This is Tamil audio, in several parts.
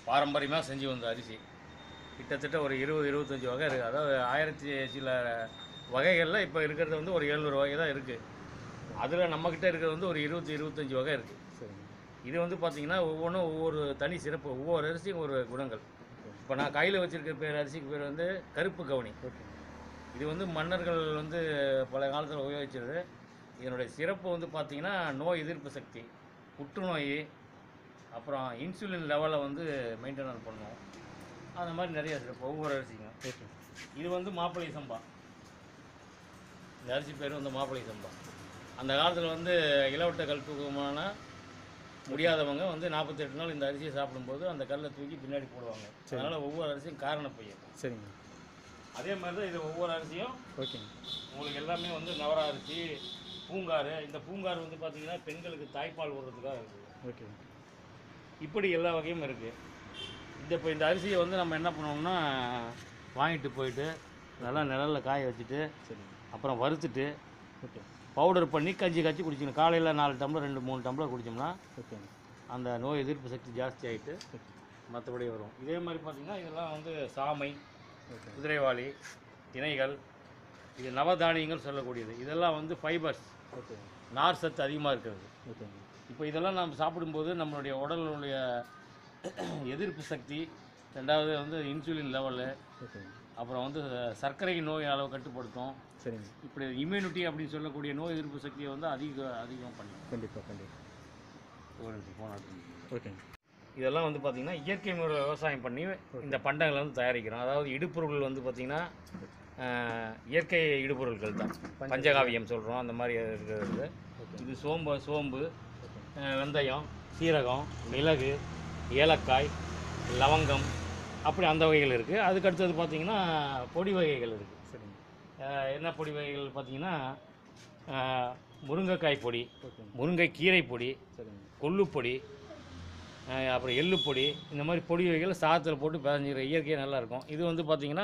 பாரம்பரியமாக செஞ்சு வந்த அரிசி கிட்டத்தட்ட ஒரு இருபது இருபத்தஞ்சி வகை இருக்குது அதாவது ஆயிரத்தி சில வகைகளில் இப்போ இருக்கிறது வந்து ஒரு எழுநூறு வகை தான் இருக்குது அதில் நம்மக்கிட்ட இருக்கிறது வந்து ஒரு இருபத்தி இருபத்தஞ்சி வகை இருக்குது சரிங்க இது வந்து பார்த்திங்கன்னா ஒவ்வொன்றும் ஒவ்வொரு தனி சிறப்பு ஒவ்வொரு அரிசியும் ஒரு குணங்கள் இப்போ நான் கையில் வச்சுருக்க பேர் அரிசிக்கு பேர் வந்து கருப்பு கவுனி ஓகே இது வந்து மன்னர்கள் வந்து பல காலத்தில் உபயோகிச்சது இதனுடைய சிறப்பு வந்து பார்த்திங்கன்னா நோய் எதிர்ப்பு சக்தி புற்றுநோய் அப்புறம் இன்சுலின் லெவலை வந்து மெயின்டைன் பண்ணும் அந்த மாதிரி நிறைய சிறப்பு ஒவ்வொரு அரிசிக்கும் ஓகே இது வந்து மாப்பிள்ளை சம்பா இந்த அரிசி பேர் வந்து மாப்பிள்ளை சம்பா அந்த காலத்தில் வந்து இளவட்ட கல் தூக்கமான முடியாதவங்க வந்து நாற்பத்தெட்டு நாள் இந்த அரிசியை சாப்பிடும்போது அந்த கல்லை தூக்கி பின்னாடி போடுவாங்க அதனால் ஒவ்வொரு அரிசியும் காரண பையன் சரிங்க அதே மாதிரி தான் இது ஒவ்வொரு அரிசியும் ஓகேங்க உங்களுக்கு எல்லாமே வந்து நவரா அரிசி பூங்காறு இந்த பூங்காறு வந்து பார்த்தீங்கன்னா பெண்களுக்கு தாய்ப்பால் விடுறதுக்காக இருக்குது ஓகே இப்படி எல்லா வகையும் இருக்குது இந்த இப்போ இந்த அரிசியை வந்து நம்ம என்ன பண்ணுவோம்னா வாங்கிட்டு போயிட்டு நல்லா நிழலில் காய வச்சுட்டு சரிங்க அப்புறம் வறுத்துட்டு ஓகே பவுடர் பண்ணி கஞ்சி காய்ச்சி குடிச்சிக்கணும் காலையில் நாலு டம்ளர் ரெண்டு மூணு டம்ளர் குடித்தோம்னா ஓகேங்க அந்த நோய் எதிர்ப்பு சக்தி ஜாஸ்தி ஆகிட்டு ஓகே மற்றபடி வரும் இதே மாதிரி பார்த்தீங்கன்னா இதெல்லாம் வந்து சாமை ஓகே குதிரைவாளி திணைகள் இது நவதானியங்கள் சொல்லக்கூடியது இதெல்லாம் வந்து ஃபைபர்ஸ் ஓகே நார் சத்து அதிகமாக இருக்கிறது ஓகேங்க இப்போ இதெல்லாம் நம்ம சாப்பிடும்போது நம்மளுடைய உடலுடைய எதிர்ப்பு சக்தி ரெண்டாவது வந்து இன்சுலின் லெவலு ஓகேங்க அப்புறம் வந்து சர்க்கரை நோய் அளவு கட்டுப்படுத்தும் சரிங்க இப்படி இம்யூனிட்டி அப்படின்னு சொல்லக்கூடிய நோய் எதிர்ப்பு சக்தியை வந்து அதிக அதிகம் பண்ணும் கண்டிப்பாக கண்டிப்பாக ஒரு நிமிஷம் phone ஆட்டு. ஓகேங்க இதெல்லாம் வந்து பார்த்திங்கன்னா இயற்கை முறையில் விவசாயம் பண்ணி இந்த பண்டங்களை வந்து தயாரிக்கிறோம் அதாவது இடுப்பொருள் வந்து பார்த்திங்கன்னா ஆஹ், இயற்கை இடுபொருட்கள் தான் பஞ்சகாவியம் சொல்கிறோம் அந்த மாதிரி இருக்கிறது ஓகே இது சோம்பு சோம்பு ஓகே ஆஹ், வெந்தயம் சீரகம் மிளகு ஏலக்காய் லவங்கம் அப்படி அந்த வகைகள் இருக்குது அதுக்கு அடுத்தது பார்த்திங்கன்னா பொடி வகைகள் இருக்குது சரிங்க என்ன பொடி வகைகள் பார்த்திங்கன்னா ஆஹ், முருங்கைக்காய் பொடி ஓகேங்க முருங்கை கீரை பொடி சரிங்க கொள்ளுப்பொடி அஹ் அப்புறம் எள்ளு பொடி இந்த மாதிரி பொடி வகைகள் சாதத்தில் போட்டு பிசைஞ்சிக்கிற இயற்கையாக நல்லா இருக்கும் இது வந்து பார்த்திங்கன்னா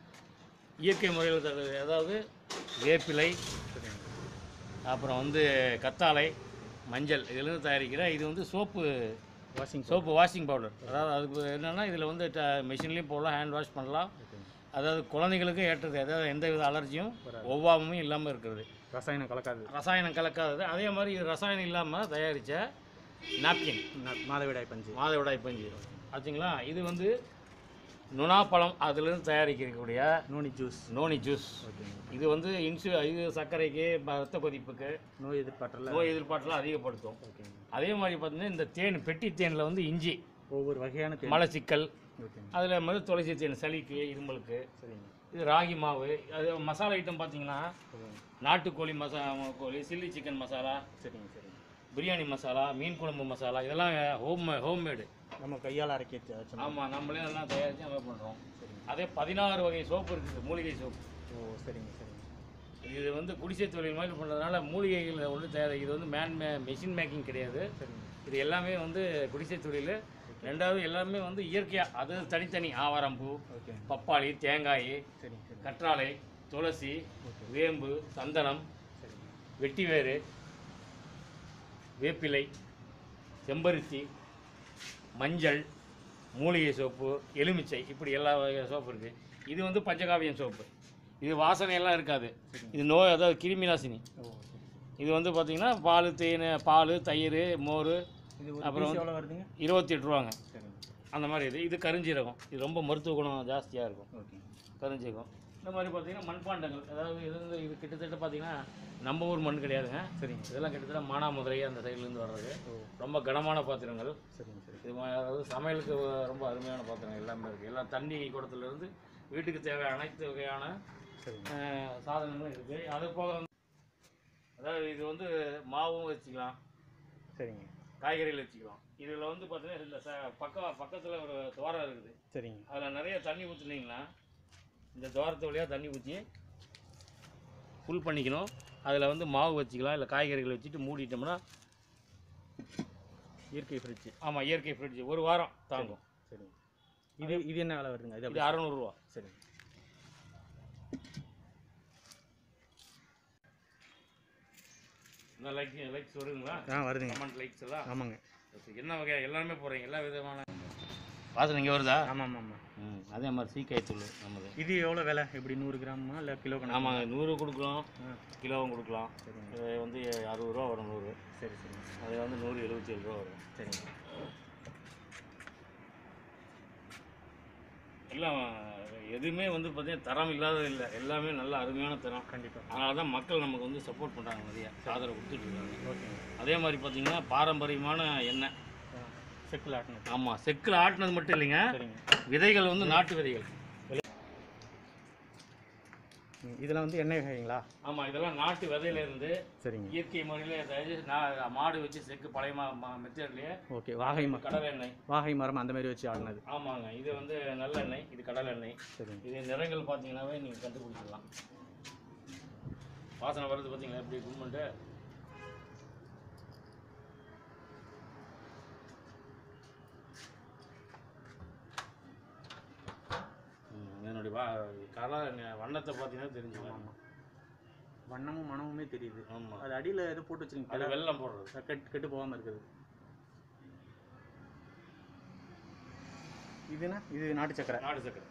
இயற்கை முறையில் தருது அதாவது வேப்பிலை சரிங்க அப்புறம் வந்து கத்தாழை மஞ்சள் இதிலிருந்து தயாரிக்கிற இது வந்து soap washing soap washing powder அதாவது அதுக்கு என்னென்னா இதில் வந்து ட மிஷின்லேயும் போடலாம் ஹேண்ட் வாஷ் பண்ணலாம் ஓகேங்க அதாவது குழந்தைகளுக்கும் ஏற்றது அதாவது எந்த வித அலர்ஜியும் வராது. ஒவ்வாமும் இல்லாமல் இருக்கிறது ரசாயனம் கலக்காது ரசாயனம் கலக்காதது அதே மாதிரி இது ரசாயனம் இல்லாமல் தயாரித்த நாப்கின் நா- மாதவிடாய் பஞ்சு மாதவிடாய் பஞ்சு ஆச்சுங்களா இது வந்து நுணாப்பழம் அதிலிருந்து தயாரிக்கக்கூடிய நோனி ஜூஸ் நோனி ஜூஸ் ஓகேங்க இது வந்து இன்சு இது சர்க்கரைக்கு ப- ரத்த கொதிப்புக்கு நோய் எதிர்ப்பாற்றல நோய் எதிர்ப்பாட்டெல்லாம் அதிகப்படுத்தும் ஓகேங்க அதே மாதிரி பார்த்தீங்கன்னா இந்த தேன் பெட்டி தேனில் வந்து இஞ்சி ஒவ்வொரு வகையான தேன் மலச்சிக்கல் ஓகேங்க அதில் வந்து துளசி தேன் சளிக்கு இருமலுக்கு சரிங்க இது ராகி மாவு அது மசாலா ஐட்டம் பார்த்தீங்கன்னா சரிங்க நாட்டுக்கோழி மசா கோழி சில்லி சிக்கன் மசாலா சரிங்க சரிங்க பிரியாணி மசாலா மீன் குழம்பு மசாலா இதெல்லாம் ஹோம் ஹோம்மேடு நம்ம கையால் அரைக்க வச்சோம் ஆமாம் நம்மளே எல்லாம் தயாரித்து நம்ம பண்ணுறோம் சரிங்க அதே பதினாறு வகை சோப்பு இருக்குது மூலிகை சோப்பு ஓ சரிங்க சரிங்க இது வந்து குடிசை தொழில் மாதிரி பண்ணுறதுனால மூலிகைகள் ஒன்று தேவை இது வந்து மேன் மே மெஷின் மேக்கிங் கிடையாது சரிங்க இது எல்லாமே வந்து குடிசை தொழில் ரெண்டாவது எல்லாமே வந்து இயற்கையாக அது தனித்தனி ஆவாரம்பூ ஓகே பப்பாளி தேங்காய் சரிங்க சரிங்க கற்றாழை துளசி ஓகே வேம்பு சந்தனம் சரிங்க வெட்டிவேறு வேப்பிலை செம்பருத்தி மஞ்சள் மூலிகை சோப்பு எலுமிச்சை இப்படி எல்லா வகை சோப்பு இருக்குது இது வந்து பஞ்சகாவியம் சோப்பு இது வாசனையெல்லாம் இருக்காது இது நோய் அதாவது கிருமி நாசினி ஓ சரி. இது வந்து பார்த்திங்கன்னா பால் தேன் பால் தயிர் மோர் இது ஒரு அப்புறம் piece எவ்வளோ வருதுங்க இருபத்தி எட்டு ரூபாங்க சரிங்க அந்த மாதிரி இது இது கருஞ்சீரகம் இது ரொம்ப மருத்துவ குணம் ஜாஸ்தியாக இருக்கும் ஓகே கருஞ்சீரகம் இந்த மாதிரி பார்த்தீங்கன்னா மண்பாண்டங்கள் அதாவது இது வந்து இது கிட்டத்தட்ட பார்த்தீங்கன்னா நம்ம ஊர் மண் கிடையாதுங்க சரிங்க இதெல்லாம் கிட்டத்தட்ட மானாமதுரை அந்த சைட்லேருந்து வர்றது ஓ ரொம்ப கனமான பாத்திரங்கள் சரிங்க சரி இது மா- அதாவது சமையலுக்கு ரொம்ப அருமையான பாத்திரங்கள் எல்லாமே இருக்குது எல்லாம் தண்ணி குடத்துலேருந்து வீட்டுக்கு தேவையான அனைத்து வகையான சரிங்க அஹ், சாதனங்களும் இருக்குது அது போக வந்து அதாவது இது வந்து மாவும் வச்சுக்கலாம் சரிங்க காய்கறிகள் வச்சுக்கலாம் இதில் வந்து பார்த்தீங்கன்னா இதில் ச பக்கம் பக்கத்தில் ஒரு துவாரம் இருக்குது சரிங்க அதில் நிறைய தண்ணி ஊற்றுனீங்கன்னா இந்த துவாரத்து வழியாக தண்ணி ஊற்றி ஃபுல் பண்ணிக்கணும் அதில் வந்து மாவு வச்சுக்கலாம் இல்லை காய்கறிகள் வச்சுட்டு மூடிட்டோம்னா இயற்கை ஃப்ரிட்ஜ் ஆமாம் இயற்கை ஃப்ரிட்ஜ் ஒரு வாரம் தாங்கும் சரிங்க இது இது என்ன விலை வருதுங்க இது இது அப்படி அறநூறுவா சரிங்க இந்த லைக் லைக்ஸ் வருதுங்களா ஆ வருதுங்க கமெண்ட் லைக்ஸ் எல்லாம் ஆமாங்க என்ன வகை எல்லாமே போடுறீங்க எல்லா விதமான வாசனை இங்கே வருதா ஆமாம் ஆமாம் ஆமாம் ம் அதே மாதிரி சீக்காய் தூள் நம்மது இது எவ்வளோ விலை எப்படி நூறு கிராமா இல்லை கிலோ கணக்கு ஆமாங்க நூறு கொடுக்கலாம் ஆ கிலோவும் கொடுக்கலாம் சரிங்க இது வந்து அறுபது ரூபா வரும் நூறு சரி சரிங்க அது வந்து நூறு எழுபத்தி ஏழு ரூபா வரும் சரிங்க எல்லாம் எதுவுமே வந்து பார்த்தீங்கன்னா தரம் இல்லாதது இல்லை எல்லாமே நல்ல அருமையான தரம் கண்டிப்பாக அதனால தான் மக்கள் நமக்கு வந்து சப்போர்ட் பண்ணுறாங்க நிறைய ஆதரவு கொடுத்துட்டு இருக்காங்க ஓகேங்க அதே மாதிரி பார்த்தீங்கன்னா பாரம்பரியமான எண்ணெய் ஆ செக்கில் ஆட்டினது ஆமாம் செக்கில் ஆட்டினது மட்டும் இல்லைங்க சரிங்க விதைகள் வந்து நாட்டு விதைகள் ம், இதெல்லாம் வந்து எண்ணெய் வகைங்களா ஆமாம் இதெல்லாம் நாட்டு விதையில இருந்து சரிங்க இயற்கை முறையில் தயாரிச்சு நான் மாடு வச்சு செக்கு பழைய மா மெத்தட்லேயே ஓகே வாகை மரம் கடலை எண்ணெய் வாகை மரம் அந்த மாதிரி வச்சு ஆடினது ஆமாங்க இது வந்து நல்லெண்ணெய் இது கடலை எண்ணெய் சரிங்க இது நிறங்கள் பார்த்தீங்கன்னாவே நீங்கள் கண்டுபிடிச்சிடலாம் வாசனை வருது பார்த்தீங்களா எப்படி கும்மெண்ட்டு என்னுடைய வா கலர் வண்ணத்தை பார்த்தீங்கன்னா தெரிஞ்சுக்கலாம் ஆமாம் வண்ணமும் மனமுமே தெரியுது ஆமாம் அது அடியில் எதுவும் போட்டு வச்சுருங்க அது வெள்ளம் போடுறது கெட்டு கெட்டு போகாமல் இருக்குது இதுனா இது நாட்டு சக்கரை நாடு சக்கரை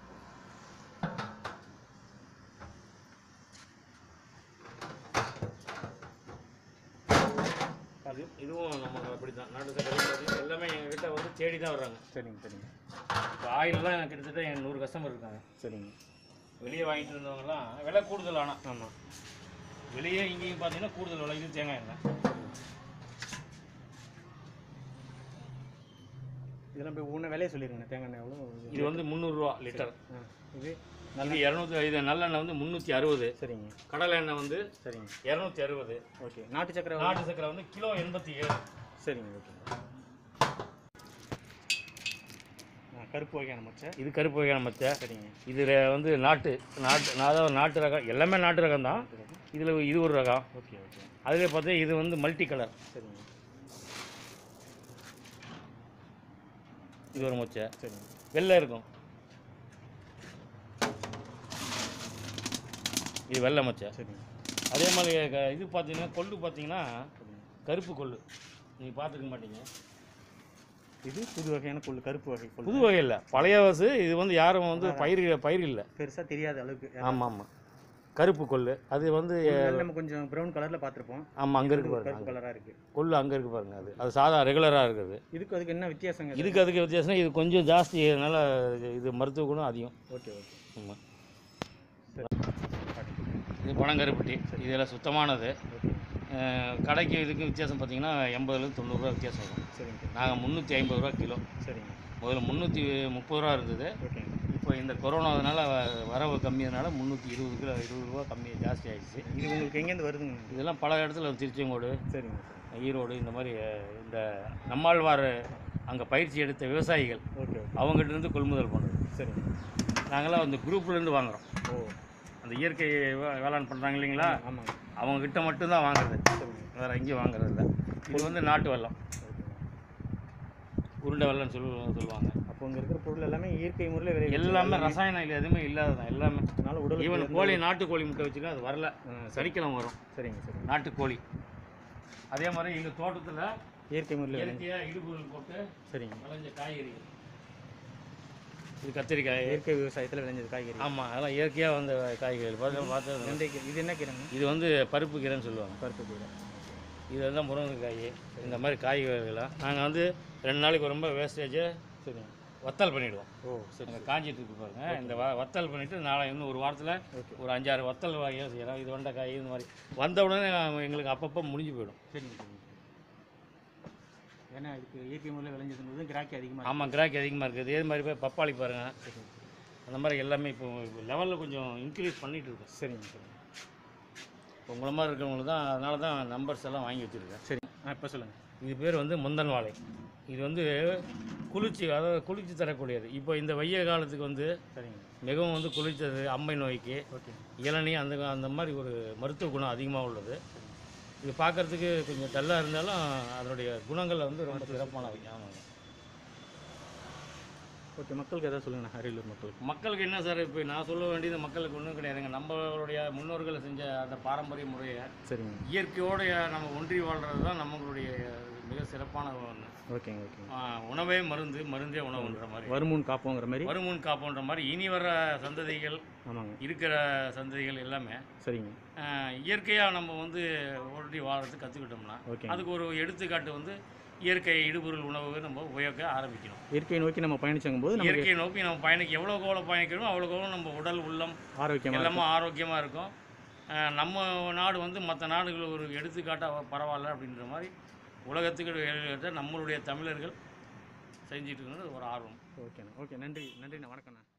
அது இதுவும் நமக்கு அப்படி தான் நாட்டு சக்கரை பார்த்தீங்கன்னா எல்லாமே எங்ககிட்ட வந்து தேடி தான் வர்றாங்க சரிங்க சரிங்க இப்போ ஆயிலெலாம் கிட்டத்தட்ட எங்கள் நூறு கஸ்டமர் இருக்காங்க சரிங்க வெளியே வாங்கிட்டு இருந்தவங்கலாம் விலை கூடுதல் ஆனால் ஆமாம் வெளியே இங்கேயும் பார்த்தீங்கன்னா கூடுதல் விலை இது தேங்காய் எண்ணெய் இதெல்லாம் போய் ஒன்று விலையை சொல்லிடுங்க தேங்காய் எண்ணெய் எவ்வளோ இது வந்து முந்நூறுரூவா லிட்டர் ஆ இது இது இரநூத்தி இது நல்லெண்ணெய் வந்து முந்நூற்றி அறுபது சரிங்க கடலை எண்ணெய் வந்து சரிங்க இரநூத்தி அறுபது ஓகே நாட்டு சக்கரை எவ்வளோ? நாட்டு சக்கரை வந்து கிலோ எண்பத்தி ஏழு சரிங்க ஓகே ஆ கருப்பு வகையான மச்சை இது கருப்பு வகையான மச்சை சரிங்க இதில் வந்து நாட்டு நாட்டு அதாவது நாட்டு ரகம் எல்லாமே நாட்டு ரகம் தான் இதில் இது ஒரு ரகம் ஓகே ஓகே அதில் பார்த்தா இது வந்து மல்டி கலர் சரிங்க இது ஒரு மொச்சை சரிங்க வெள்ளை இருக்கும் இது வெள்ளை மொச்சை சரிங்க அதே மாதிரி க- இது பார்த்தீங்கன்னா கொள்ளு பார்த்தீங்கன்னா சரிங்க கருப்பு கொள்ளு நீங்கள் பார்த்துக்க மாட்டீங்க இது புது வகையான கொள்ளு கருப்பு வகை கொள்ளு புது வகை இல்லை பழைய வசு இது வந்து யாரும் வந்து பயிர் பயிர் இல்லை பெருசாக தெரியாத அளவுக்கு ஆமாம் ஆமாம் கருப்பு கொள்ளு அது வந்து கொள்ளுல நம்ம கொஞ்சம் ப்ரௌன் கலரில் பார்த்துருப்போம் ஆமாம் அங்கே இருக்கு பாருங்க கருப்பு கலராக இருக்குது கொள்ளு அங்கே இருக்கு பாருங்க அது அது சாதா ரெகுலராக இருக்குது இதுக்கு அதுக்கு என்ன வித்தியாசங்க இதுக்கு அதுக்கு வித்தியாசம் இது கொஞ்சம் ஜாஸ்தி அதனால இது- இது மருத்துவ குணம் அதிகம் ஓகே ஓகே ஆமாம் சரி இது பனங்கருப்பட்டி இதெல்லாம் சுத்தமானது ஓகே அஹ் கடைக்கு இதுக்கு வித்தியாசம் பார்த்தீங்கன்னா எண்பதுலேருந்து தொண்ணூறுரூவா வித்தியாசம் வரும் சரிங்க நாங்கள் முந்நூற்றி ஐம்பது ரூபா கிலோ சரிங்க முதல்ல முந்நூற்றி முப்பது ரூபா இருந்தது ஓகே இப்போ இந்த கொரோனாவதுனால வ- வரவு கம்மியானால முந்நூற்றி இருபது கிலோ இருபது ரூபா கம்மி ஜாஸ்தி ஆயிடுச்சு இது உங்களுக்கு எங்கேருந்து வருதுங்க இதெல்லாம் பல இடத்துல திருச்செங்கோடு சரிங்க ஈரோடு இந்த மாதிரி அஹ், இந்த நம்மாழ்வார் அங்கே பயிற்சி எடுத்த விவசாயிகள் ஓகே ஓகே அவங்ககிட்ட இருந்து கொள்முதல் பண்ணுறது சரிங்க நாங்களாம் அந்த குரூப்லேருந்து வாங்குறோம் ஓ அந்த இயற்கை வே- வேளாண் பண்ணுறாங்க இல்லைங்களா ஆமாங்க அவங்கக்கிட்ட மட்டும்தான் வாங்குறது சரிங்க வேறு எங்கேயும் வாங்குறது இல்லை இது வந்து நாட்டு வெல்லம் ஓகே உருண்டை வெள்ளம்னு சொல்லு சொல்லுவாங்க அப்போ இங்கே இருக்கிற பொருள் எல்லாமே இயற்கை முறையில் விரை எல்லாமே ரசாயனம் இல்லை எதுவுமே இல்லாததான் எல்லாமே அதனால உடல் ஈவன் கோழி நாட்டுக்கோழி முட்டை வச்சுருக்கேன் அது வரல ஆ, சனிக்கிழமை வரும் சரிங்க சரிங்க நாட்டுக்கோழி அதே மாதிரி எங்கள் தோட்டத்தில் இயற்கை முறையில் விரை இயற்கையாக இடுபொருள் போட்டு சரிங்க விளைஞ்ச காய்கறிகள் இது கத்திரிக்காய் இயற்கை விவசாயத்தில் விளைஞ்சது காய்கறி ஆமாம் அதெல்லாம் இயற்கையாக வந்த காய்கறிகள் பார்த்து பார்த்தது வெந்தயக்கீரை இது என்ன கீரைங்க இது வந்து பருப்பு கீரைன்னு சொல்லுவாங்க பருப்பு கீரை இது வந்து முருங்கைக்காய் இந்த மாதிரி காய்கறிகள்லாம் நாங்கள் வந்து ரெண்டு நாளைக்கு ரொம்ப வேஸ்டேஜ் சரிங்க வத்தல் பண்ணிவிடுவோம் ஓ சரி அங்கே காஞ்சிட்டு இருக்கு பாருங்க இந்த வ வத்தல் பண்ணிவிட்டு நாளை இன்னும் ஒரு வாரத்தில் ஓகே ஒரு அஞ்சாறு வத்தல் வகையாக செய்யலாம் இது வெண்டைக்காய் இந்த மாதிரி வந்த உடனே எங்களுக்கு அப்பப்போ முடிஞ்சு போயிடும் சரிங்க சரிங்க ஏன்னா இதுக்கு இயற்கை முறையில் விளைஞ்சதுன்றது கிராக்கி அதிகமாக ஆமாம் கிராக்கி அதிகமாக இருக்குது இதே மாதிரி போய் பப்பாளி பாருங்கள் இருக்குது அந்த மாதிரி எல்லாமே இப்போ லெவலில் கொஞ்சம் இன்க்ரீஸ் பண்ணிகிட்டு இருக்கோம் சரிங்க சரிங்க இப்போ உங்களை மாதிரி இருக்கிறவங்களுக்கு தான் அதனால தான் நம்பர்ஸ் எல்லாம் வாங்கி வச்சுருக்கேன் சரி ஆ இப்போ சொல்லுங்கள் இது பேர் வந்து முந்தன் வாழை இது வந்து குளிர்ச்சி அதாவது குளிர்ச்சி தரக்கூடியது இப்போ இந்த வெய்ய காலத்துக்கு வந்து சரிங்க மிகவும் வந்து குளிர்ச்சது அம்மை நோய்க்கு ஓகே இளநீ அந்த அந்த மாதிரி ஒரு மருத்துவ குணம் அதிகமாக உள்ளது இது பார்க்கறதுக்கு கொஞ்சம் டல்லாக இருந்தாலும் அதனுடைய குணங்கள் வந்து ரொம்ப சிறப்பானவை ஆமாங்க ஓகே மக்களுக்கு எதாவது சொல்லுங்கண்ணா அரியலூர் மக்களுக்கு மக்களுக்கு என்ன சார் இப்போ நான் சொல்ல வேண்டியது மக்களுக்கு ஒன்றும் கிடையாதுங்க நம்மளுடைய முன்னோர்கள் செஞ்ச அந்த பாரம்பரிய முறையை சரிங்க இயற்கையோட நம்ம ஒன்றி வாழ்கிறது தான் நம்மளுடைய மிக சிறப்பான ஒன்று ஓகேங்க ஓகேங்க உணவே மருந்து மருந்தே உணவுன்ற மாதிரி வருமுன் காப்போங்கிற மாதிரி வருமுன் காப்போன்ற மாதிரி இனி வர சந்ததிகள் ஆமாங்க இருக்கிற சந்ததிகள் எல்லாமே சரிங்க இயற்கையாக நம்ம வந்து ஓட்டி வாழறதுக்கு கற்றுக்கிட்டோம்னா ஓகேங்க அதுக்கு ஒரு எடுத்துக்காட்டு வந்து இயற்கை இடுபொருள் உணவு நம்ம உபயோகிக்க ஆரம்பிக்கணும் இயற்கையை நோக்கி நம்ம பயணிச்சங்கும் போது நமக்கு இயற்கையை நோக்கி நம்ம பயணிக்க எவ்வளோக்கு எவ்வளோ பயணிக்கிறோமோ அவ்வளோக்கு எவ்வளோ நம்ம உடல் உள்ளம் ஆரோக்கியமாக எல்லாமே ஆரோக்கியமாக இருக்கும் அஹ் நம்ம நாடு வந்து மற்ற நாடுகள் ஒரு எடுத்துக்காட்டாக பரவாயில்ல அப்படின்ற மாதிரி உலகத்துக்கு வெளியிட்ட நம்மளுடைய தமிழர்கள் செஞ்சிட்டு இருக்கிறது ஒரு ஆர்வம் ஓகேண்ணா ஓகே நன்றி நன்றிண்ணா வணக்கண்ணா